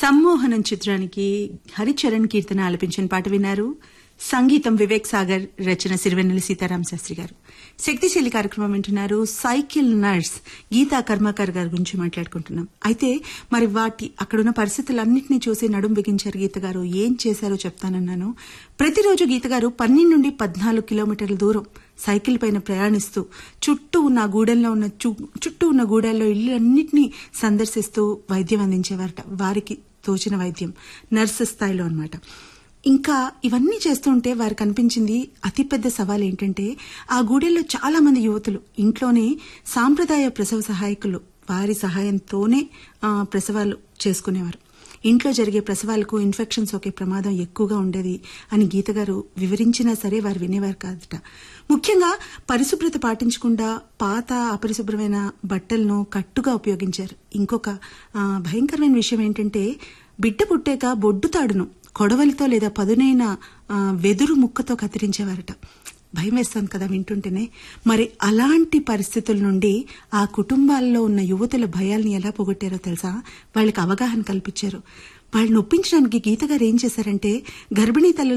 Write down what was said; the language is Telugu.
సమ్మోహనం చిత్రానికి హరిచరణ్ కీర్తన ఆలపించిన పాట విన్నారు సంగీతం వివేక్ సాగర్ రచన సిరివెన్నెల సీతారాం శాస్త్రి గారు శక్తిశైలి కార్యక్రమం వింటున్నారు సైకిల్ నర్స్ గీతా కర్మాకర్ గారి గురించి మాట్లాడుకుంటున్నాం అయితే మరి వాటి అక్కడున్న పరిస్థితులన్నింటినీ చూసి నడుం బిగించారు గీత గారు ఏం చేశారో చెప్తానన్నాను ప్రతిరోజు గీత గారు పన్నెండు నుండి పద్నాలుగు కిలోమీటర్ల దూరం సైకిల్ పైన ప్రయాణిస్తూ చుట్టూ ఉన్న ఆ గూడెల్లో ఉన్న చు- చుట్టూ ఉన్న గూడెల్లో ఇల్లు అన్నింటినీ సందర్శిస్తూ వైద్యం అందించేవారట వారికి తోచిన వైద్యం నర్సు స్థాయిలో అన్నమాట ఇంకా ఇవన్నీ చేస్తుంటే వారికి అనిపించింది అతిపెద్ద సవాల్ ఏంటంటే ఆ గూడెల్లో చాలా మంది యువతులు ఇంట్లోనే సాంప్రదాయ ప్రసవ సహాయకులు వారి సహాయంతోనే ఆ, ప్రసవాలు చేసుకునేవారు ఇంట్లో జరిగే ప్రసవాలకు ఇన్ఫెక్షన్ సోకే ప్రమాదం ఎక్కువగా ఉండేది అని గీత గారు వివరించినా సరే వారు వినేవారు కాదట ముఖ్యంగా పరిశుభ్రత పాటించకుండా పాత అపరిశుభ్రమైన బట్టలను కట్టుగా ఉపయోగించారు ఇంకొక ఆ, భయంకరమైన విషయం ఏంటంటే బిడ్డ పుట్టాక బొడ్డు తాడును కొడవలితో లేదా పదునైన ఆ, వెదురు ముక్కతో కత్తిరించేవారట భయం వేస్తాను కదా వింటుంటేనే మరి అలాంటి పరిస్థితుల నుండి ఆ కుటుంబాల్లో ఉన్న యువతుల భయాల్ని ఎలా పోగొట్టారో తెలుసా వాళ్ళకి అవగాహన కల్పించారు వాళ్ళని ఒప్పించడానికి గీత గారు ఏం చేశారంటే గర్భిణీ తల్లుల